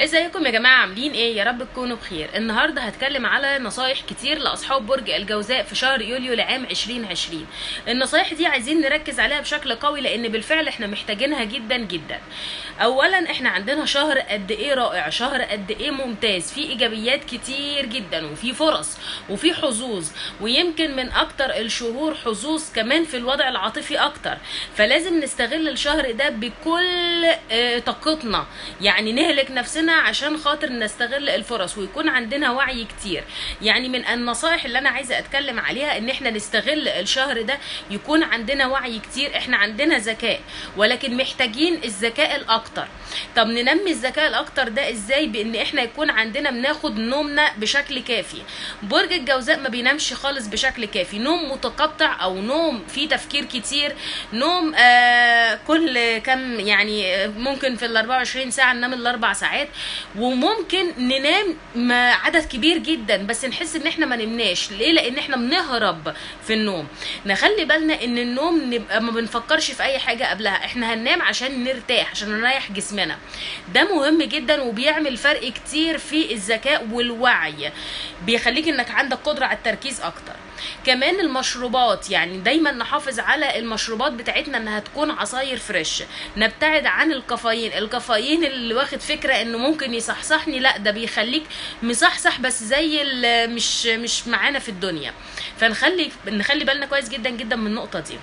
ازيكم يا جماعه عاملين ايه يا رب تكونوا بخير النهارده هتكلم على نصايح كتير لاصحاب برج الجوزاء في شهر يوليو لعام 2020 النصايح دي عايزين نركز عليها بشكل قوي لان بالفعل احنا محتاجينها جدا جدا اولا احنا عندنا شهر قد ايه رائع شهر قد ايه ممتاز فيه ايجابيات كتير جدا وفي فرص وفي حظوظ ويمكن من اكتر الشهور حظوظ كمان في الوضع العاطفي اكتر فلازم نستغل الشهر ده بكل آه، طاقتنا يعني نهلك نفسنا عشان خاطر نستغل الفرص ويكون عندنا وعي كتير يعني من النصائح اللي انا عايزه اتكلم عليها ان احنا نستغل الشهر ده يكون عندنا وعي كتير احنا عندنا ذكاء ولكن محتاجين الذكاء الاكتر طب ننمي الذكاء الاكتر ده ازاي بان احنا يكون عندنا بناخد نومنا بشكل كافي برج الجوزاء ما بينامش خالص بشكل كافي نوم متقطع او نوم فيه تفكير كتير نوم آه كل كم يعني آه، ممكن في ال 24 ساعه ننام الاربع ساعات وممكن ننام ما- عدد كبير جدا بس نحس ان احنا ما نمناش ليه لان احنا بنهرب في النوم نخلي بالنا ان النوم نبقى ما بنفكرش في اي حاجه قبلها احنا هننام عشان نرتاح عشان نريح جسمنا ده مهم جدا وبيعمل فرق كتير في الذكاء والوعي بيخليك انك عندك قدره على التركيز اكتر كمان المشروبات يعني دايما نحافظ على المشروبات بتاعتنا انها تكون عصاير فريش نبتعد عن الكافيين الكافيين اللي واخد فكره انه ممكن يصحصحني لا ده بيخليك مصحصح بس زي ال- مش مش معانا في الدنيا فنخلي نخلي بالنا كويس جدا جدا من النقطه دي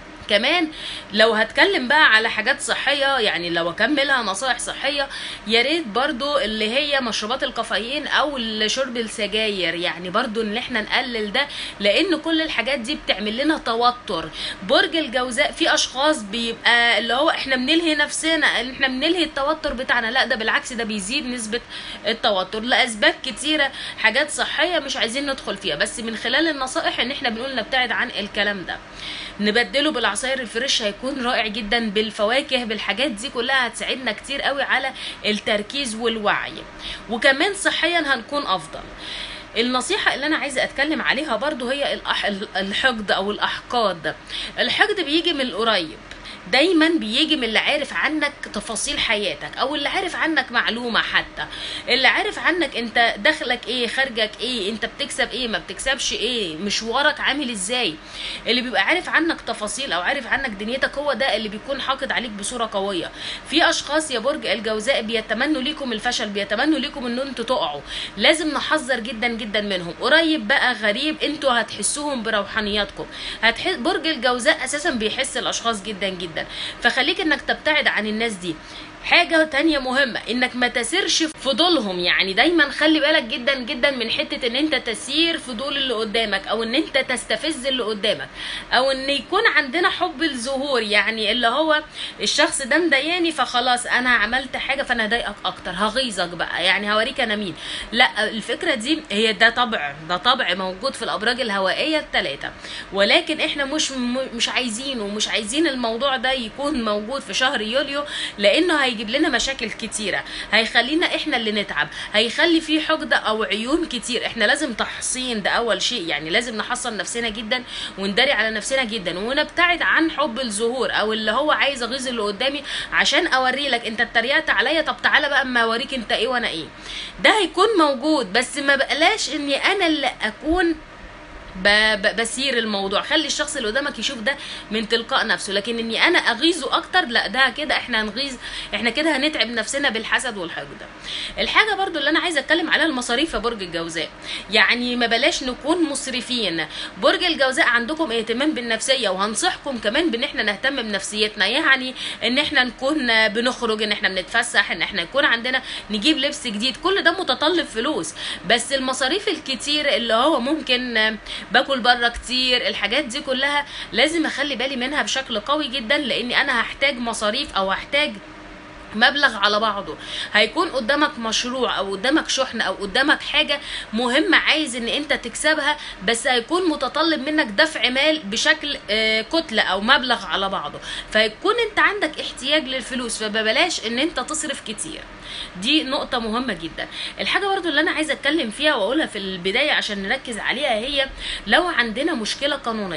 كمان لو هتكلم بقى على حاجات صحيه يعني لو اكملها نصائح صحيه يا ريت برضو اللي هي مشروبات الكافيين او شرب السجاير يعني برضو ان احنا نقلل ده لان كل الحاجات دي بتعمل لنا توتر برج الجوزاء في اشخاص بيبقى اللي هو احنا بنلهي نفسنا ان احنا بنلهي التوتر بتاعنا لا ده بالعكس ده بيزيد نسبه التوتر لاسباب كتيره حاجات صحيه مش عايزين ندخل فيها بس من خلال النصائح ان احنا بنقول نبتعد عن الكلام ده نبدله بالعصاير الفريش هيكون رائع جدا بالفواكه بالحاجات دي كلها هتساعدنا كتير قوي على التركيز والوعي وكمان صحيا هنكون افضل النصيحة اللي أنا عايزة أتكلم عليها برضو هي الأح... الحقد أو الأحقاد الحقد بيجي من القريب دايما بيجي من اللي عارف عنك تفاصيل حياتك او اللي عارف عنك معلومه حتى اللي عارف عنك انت دخلك ايه خارجك ايه انت بتكسب ايه ما بتكسبش ايه مشوارك عامل ازاي اللي بيبقى عارف عنك تفاصيل او عارف عنك دنيتك هو ده اللي بيكون حاقد عليك بصوره قويه في اشخاص يا برج الجوزاء بيتمنوا ليكم الفشل بيتمنوا ليكم ان انتوا تقعوا لازم نحذر جدا جدا منهم قريب بقى غريب انتوا هتحسوهم بروحانياتكم هتحس برج الجوزاء اساسا بيحس الاشخاص جدا جدا فخليك انك تبتعد عن الناس دي حاجة تانية مهمة انك ما تسيرش فضولهم يعني دايما خلي بالك جدا جدا من حتة ان انت تسير فضول اللي قدامك او ان انت تستفز اللي قدامك او ان يكون عندنا حب الظهور يعني اللي هو الشخص ده مضايقني فخلاص انا عملت حاجة فانا هضايقك اكتر هغيظك بقى يعني هوريك انا مين لا الفكرة دي هي ده طبع ده طبع موجود في الابراج الهوائية الثلاثة ولكن احنا مش م- مش عايزينه ومش عايزين الموضوع ده يكون موجود في شهر يوليو لانه هيجيب لنا مشاكل كتيره هيخلينا احنا اللي نتعب هيخلي فيه حقد او عيون كتير احنا لازم تحصين ده اول شيء يعني لازم نحصن نفسنا جدا ونداري على نفسنا جدا ونبتعد عن حب الظهور او اللي هو عايز اغيظ اللي قدامي عشان اوري لك انت اتريقت عليا طب تعالى بقى اما اوريك انت ايه وانا ايه ده هيكون موجود بس ما بقلاش اني انا اللي اكون ب- ب- بسير الموضوع خلي الشخص اللي قدامك يشوف ده من تلقاء نفسه لكن اني انا اغيظه اكتر لا ده كده احنا هنغيظ احنا كده هنتعب نفسنا بالحسد والحقد الحاجه برضو اللي انا عايزه اتكلم عليها المصاريف يا برج الجوزاء يعني ما بلاش نكون مسرفين برج الجوزاء عندكم اهتمام بالنفسيه وهنصحكم كمان بان احنا نهتم بنفسيتنا يعني ان احنا نكون بنخرج ان احنا بنتفسح ان احنا يكون عندنا نجيب لبس جديد كل ده متطلب فلوس بس المصاريف الكتير اللي هو ممكن باكل بره كتير الحاجات دي كلها لازم اخلي بالي منها بشكل قوي جدا لاني انا هحتاج مصاريف او هحتاج مبلغ على بعضه هيكون قدامك مشروع او قدامك شحن او قدامك حاجه مهمه عايز ان انت تكسبها بس هيكون متطلب منك دفع مال بشكل آه، كتله او مبلغ على بعضه فيكون انت عندك احتياج للفلوس فببلاش ان انت تصرف كتير دي نقطة مهمة جدا الحاجة برضو اللي أنا عايزة أتكلم فيها وأقولها في البداية عشان نركز عليها هي لو عندنا مشكلة قانونية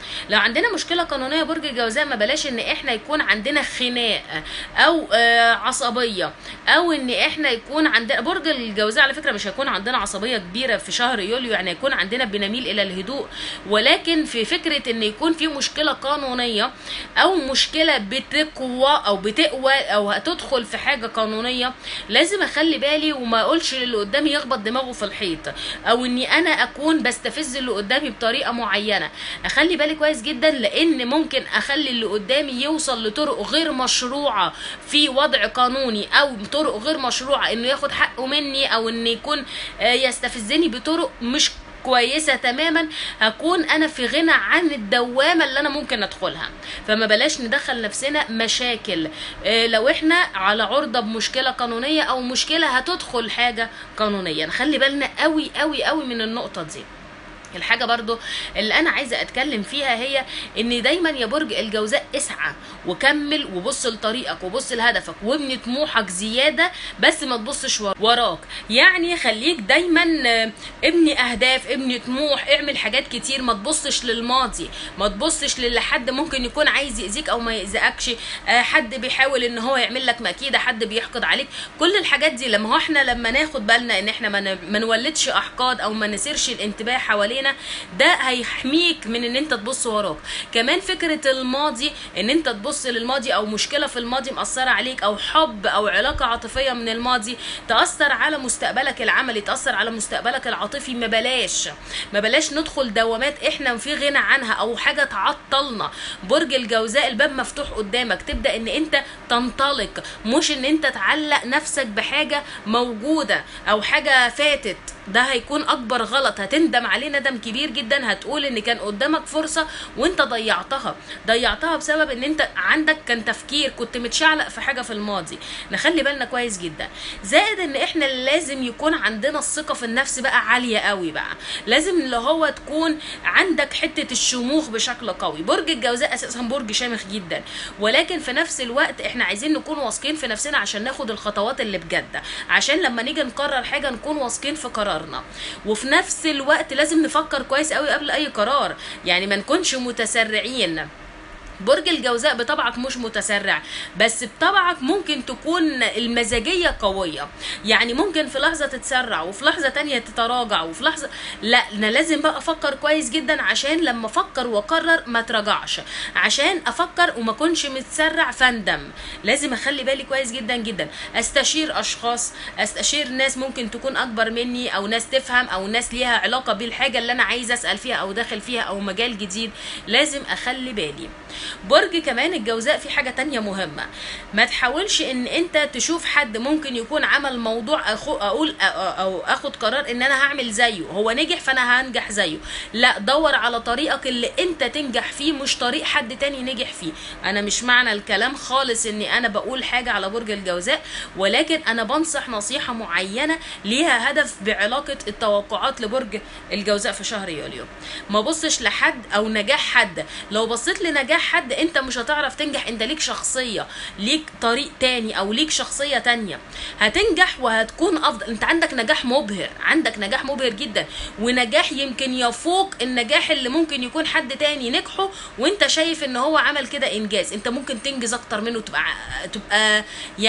لو عندنا مشكله قانونيه برج الجوزاء ما بلاش ان احنا يكون عندنا خناق او آه، عصبيه او ان احنا يكون عندنا برج الجوزاء على فكره مش هيكون عندنا عصبيه كبيره في شهر يوليو يعني يكون عندنا بنميل الى الهدوء ولكن في فكره ان يكون في مشكله قانونيه او مشكله بتقوى او بتقوى او هتدخل في حاجه قانونيه لازم اخلي بالي وما اقولش للي قدامي يخبط دماغه في الحيط او اني انا اكون بستفز اللي قدامي بطريقه معينه اخلي بالي كويس جدا لان ممكن اخلي اللي قدامي يوصل لطرق غير مشروعه في وضع قانوني او طرق غير مشروعه انه ياخد حقه مني او انه يكون آه، يستفزني بطرق مش كويسة تماما هكون انا في غنى عن الدوامة اللي انا ممكن ادخلها فما بلاش ندخل نفسنا مشاكل آه، لو احنا على عرضة بمشكلة قانونية او مشكلة هتدخل حاجة قانونية نخلي بالنا قوي قوي قوي من النقطة دي الحاجه برضو اللي انا عايزه اتكلم فيها هي ان دايما يا برج الجوزاء اسعى وكمل وبص لطريقك وبص لهدفك وابني طموحك زياده بس ما تبصش وراك يعني خليك دايما آه، ابني اهداف ابني طموح اعمل حاجات كتير ما تبصش للماضي ما تبصش للي حد ممكن يكون عايز يأذيك او ما يأذيكش آه، حد بيحاول ان هو يعمل لك مكيده حد بيحقد عليك كل الحاجات دي لما هو احنا لما ناخد بالنا ان احنا ما ن- ما نولدش احقاد او ما نسيرش الانتباه حوالينا ده هيحميك من ان انت تبص وراك كمان فكره الماضي ان انت تبص للماضي او مشكله في الماضي مأثره عليك او حب او علاقه عاطفيه من الماضي تأثر على مستقبلك العملي تأثر على مستقبلك العاطفي ما بلاش ما بلاش ندخل دوامات احنا في غنى عنها او حاجه تعطلنا برج الجوزاء الباب مفتوح قدامك تبدا ان انت تنطلق مش ان انت تعلق نفسك بحاجه موجوده او حاجه فاتت ده هيكون اكبر غلط هتندم عليه ندم كبير جدا هتقول ان كان قدامك فرصه وانت ضيعتها ضيعتها بسبب ان انت عندك كان تفكير كنت متشعلق في حاجه في الماضي نخلي بالنا كويس جدا زائد ان احنا لازم يكون عندنا الثقه في النفس بقى عاليه قوي بقى لازم اللي هو تكون عندك حته الشموخ بشكل قوي برج الجوزاء اساسا برج شامخ جدا ولكن في نفس الوقت احنا عايزين نكون واثقين في نفسنا عشان ناخد الخطوات اللي بجد عشان لما نيجي نقرر حاجه نكون واثقين في قرارنا وفي نفس الوقت لازم نفكر كويس قوي قبل اي قرار يعني ما نكونش متسرعين برج الجوزاء بطبعك مش متسرع بس بطبعك ممكن تكون المزاجية قوية يعني ممكن في لحظة تتسرع وفي لحظة تانية تتراجع وفي لحظة لا انا لازم بقى افكر كويس جدا عشان لما افكر واقرر ما تراجعش عشان افكر وما اكونش متسرع فندم لازم اخلي بالي كويس جدا جدا استشير اشخاص استشير ناس ممكن تكون اكبر مني او ناس تفهم او ناس ليها علاقة بالحاجة اللي انا عايزة اسأل فيها او داخل فيها او مجال جديد لازم اخلي بالي برج كمان الجوزاء في حاجة تانية مهمة ما تحاولش ان انت تشوف حد ممكن يكون عمل موضوع أخو اقول أ- او اخد قرار ان انا هعمل زيه هو نجح فانا هنجح زيه لا دور على طريقك اللي انت تنجح فيه مش طريق حد تاني نجح فيه انا مش معنى الكلام خالص اني انا بقول حاجة على برج الجوزاء ولكن انا بنصح نصيحة معينة ليها هدف بعلاقة التوقعات لبرج الجوزاء في شهر يوليو ما بصش لحد او نجاح حد لو بصيت لنجاح حد انت مش هتعرف تنجح انت ليك شخصية ليك طريق تاني او ليك شخصية تانية هتنجح وهتكون افضل انت عندك نجاح مبهر عندك نجاح مبهر جدا ونجاح يمكن يفوق النجاح اللي ممكن يكون حد تاني نجحه وانت شايف ان هو عمل كده انجاز انت ممكن تنجز اكتر منه تبقى تبقى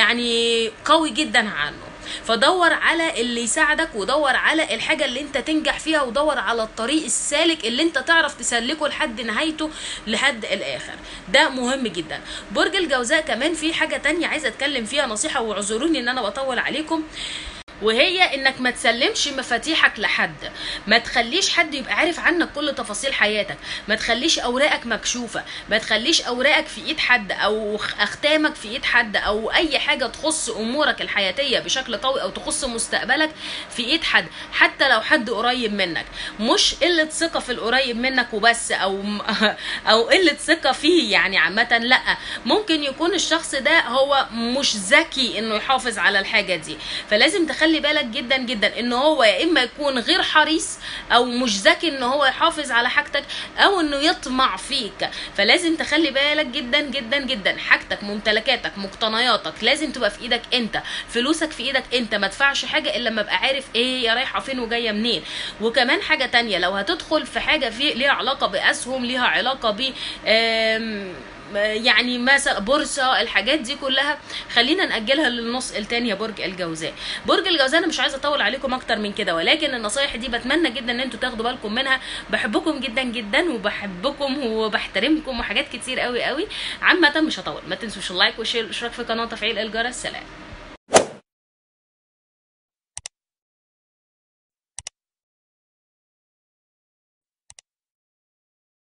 يعني قوي جدا عنه فدور على اللي يساعدك ودور على الحاجة اللي انت تنجح فيها ودور على الطريق السالك اللي انت تعرف تسلكه لحد نهايته لحد الاخر ده مهم جدا برج الجوزاء كمان في حاجة تانية عايزة اتكلم فيها نصيحة واعذروني ان انا بطول عليكم وهي انك ما تسلمش مفاتيحك لحد ما تخليش حد يبقى عارف عنك كل تفاصيل حياتك ما تخليش اوراقك مكشوفه ما تخليش اوراقك في ايد حد او اختامك في ايد حد او اي حاجه تخص امورك الحياتيه بشكل قوي او تخص مستقبلك في ايد حد حتى لو حد قريب منك مش قله ثقه في القريب منك وبس او او قله ثقه فيه يعني عامه لا ممكن يكون الشخص ده هو مش ذكي انه يحافظ على الحاجه دي فلازم تخلي خلي بالك جدا جدا ان هو يا اما يكون غير حريص او مش ذكي ان هو يحافظ على حاجتك او انه يطمع فيك فلازم تخلي بالك جدا جدا جدا حاجتك ممتلكاتك مقتنياتك لازم تبقى في ايدك انت فلوسك في ايدك انت ما تدفعش حاجه الا لما ابقى عارف ايه هي رايحه فين وجايه منين وكمان حاجه تانية لو هتدخل في حاجه في ليها علاقه باسهم ليها علاقه ب آم، يعني مثلا بورصه الحاجات دي كلها خلينا ناجلها للنص التاني يا برج الجوزاء برج الجوزاء انا مش عايزه اطول عليكم اكتر من كده ولكن النصايح دي بتمنى جدا ان انتوا تاخدوا بالكم منها بحبكم جدا جدا وبحبكم وبحترمكم وحاجات كتير قوي قوي عامه مش هطول ما تنسوش اللايك والشير والاشتراك في القناه وتفعيل الجرس سلام